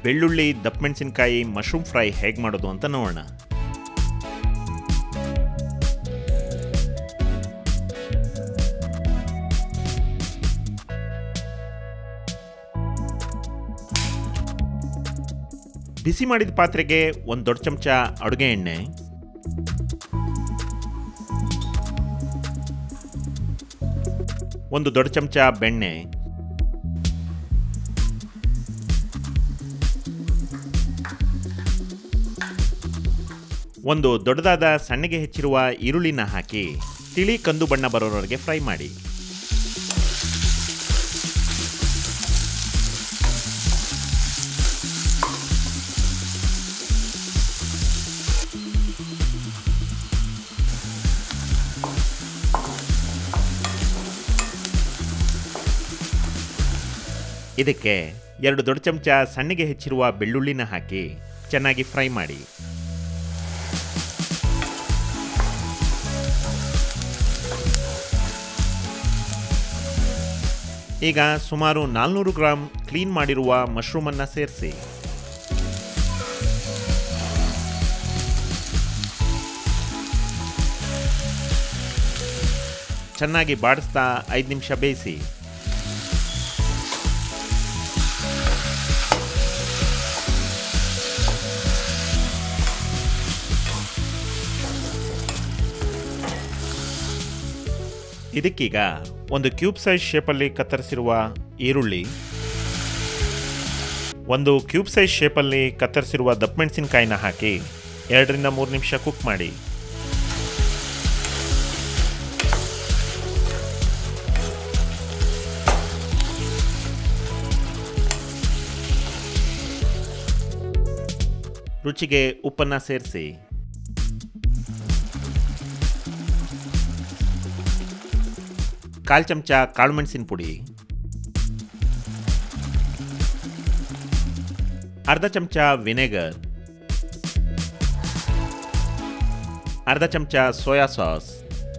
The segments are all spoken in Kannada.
ಬೆಳ್ಳುಳ್ಳಿ ದಪ್ಪಮೆಣಸಿನ್ಕಾಯಿ ಮಶ್ರೂಮ್ ಫ್ರೈ ಹೇಗೆ ಮಾಡೋದು ಅಂತ ನೋಡೋಣ ಬಿಸಿ ಮಾಡಿದ ಪಾತ್ರೆಗೆ ಒಂದು ದೊಡ್ಡ ಚಮಚ ಅಡುಗೆ ಎಣ್ಣೆ ಒಂದು ದೊಡ್ಡ ಚಮಚ ಬೆಣ್ಣೆ ಒಂದು ದೊಡ್ಡದಾದ ಸಣ್ಣಗೆ ಹೆಚ್ಚಿರುವ ಈರುಳ್ಳಿನ ಹಾಕಿ ತಿಳಿ ಕಂದು ಬಣ್ಣ ಬರೋವರೆಗೆ ಫ್ರೈ ಮಾಡಿ ಇದಕ್ಕೆ ಎರಡು ದೊಡ್ಡ ಚಮಚ ಸಣ್ಣಗೆ ಹೆಚ್ಚಿರುವ ಬೆಳ್ಳುಳ್ಳಿನ ಹಾಕಿ ಚೆನ್ನಾಗಿ ಫ್ರೈ ಮಾಡಿ ಈಗ ಸುಮಾರು ನಾಲ್ನೂರು ಗ್ರಾಂ ಕ್ಲೀನ್ ಮಾಡಿರುವ ಮಶ್ರೂಮನ್ನು ಸೇರಿಸಿ ಚೆನ್ನಾಗಿ ಬಾಡಿಸ್ತಾ ಐದು ನಿಮಿಷ ಬೇಯಿಸಿ ಇದಕ್ಕೀಗ ಒಂದು ಕ್ಯೂಬ್ ಸೈಜ್ ಶೇಪಲ್ಲಿ ಕತ್ತರಿಸಿರುವ ಈರುಳ್ಳಿ ಒಂದು ಕ್ಯೂಬ್ ಸೈಜ್ ಶೇಪಲ್ಲಿ ಕತ್ತರಿಸಿರುವ ದಪ್ಪಮೆಣಸಿನಕಾಯಿನ ಹಾಕಿ ಎರಡರಿಂದ ಮೂರು ನಿಮಿಷ ಕುಕ್ ಮಾಡಿ ರುಚಿಗೆ ಉಪ್ಪನ್ನು ಸೇರಿಸಿ ಕಾಲು ಚಮಚ ಕಾಳುಮೆಣಸಿನ ಪುಡಿ ಅರ್ಧ ಚಮಚ ವಿನೆಗರ್ ಅರ್ಧ ಚಮಚ ಸೋಯಾ ಸಾಸ್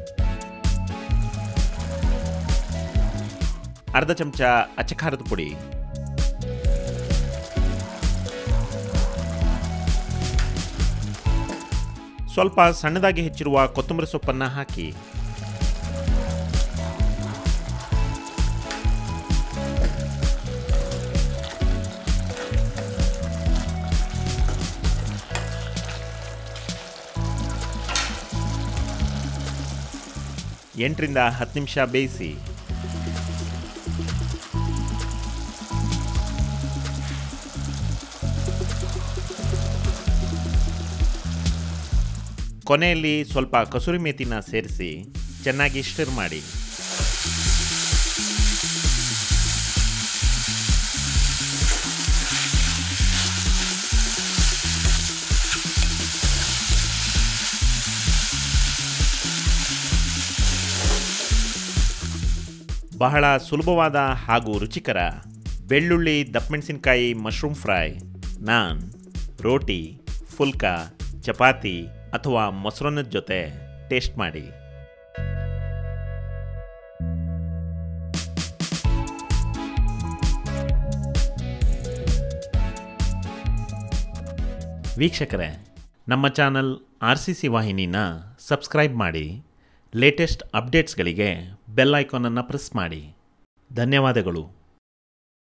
ಅರ್ಧ ಚಮಚ ಅಚ್ಚಖಾರದ ಪುಡಿ ಸ್ವಲ್ಪ ಸಣ್ಣದಾಗಿ ಹೆಚ್ಚಿರುವ ಕೊತ್ತಂಬರಿ ಸೊಪ್ಪನ್ನು ಹಾಕಿ ಎಂಟರಿಂದ ಹತ್ತು ನಿಮಿಷ ಬೇಯಿಸಿ ಕೊನೆಯಲ್ಲಿ ಸ್ವಲ್ಪ ಕಸೂರಿ ಮೇಥಿನ ಸೇರಿಸಿ ಚೆನ್ನಾಗಿ ಸ್ಟಿರ್ ಮಾಡಿ ಬಹಳ ಸುಲಭವಾದ ಹಾಗೂ ರುಚಿಕರ ಬೆಳ್ಳುಳ್ಳಿ ದಪ್ಪಮೆಣಸಿನಕಾಯಿ ಮಶ್ರೂಮ್ ಫ್ರೈ ನಾನ್ ರೋಟಿ ಫುಲ್ಕಾ ಚಪಾತಿ ಅಥವಾ ಮೊಸರನ್ನದ ಜೊತೆ ಟೇಸ್ಟ್ ಮಾಡಿ ವೀಕ್ಷಕರೇ ನಮ್ಮ ಚಾನಲ್ ಆರ್ ಸಿ ಸಿ ವಾಹಿನಿನ ಸಬ್ಸ್ಕ್ರೈಬ್ ಮಾಡಿ ಲೇಟೆಸ್ಟ್ ಅಪ್ಡೇಟ್ಸ್ಗಳಿಗೆ ಬೆಲ್ ಐಕಾನನ್ನು ಪ್ರೆಸ್ ಮಾಡಿ ಧನ್ಯವಾದಗಳು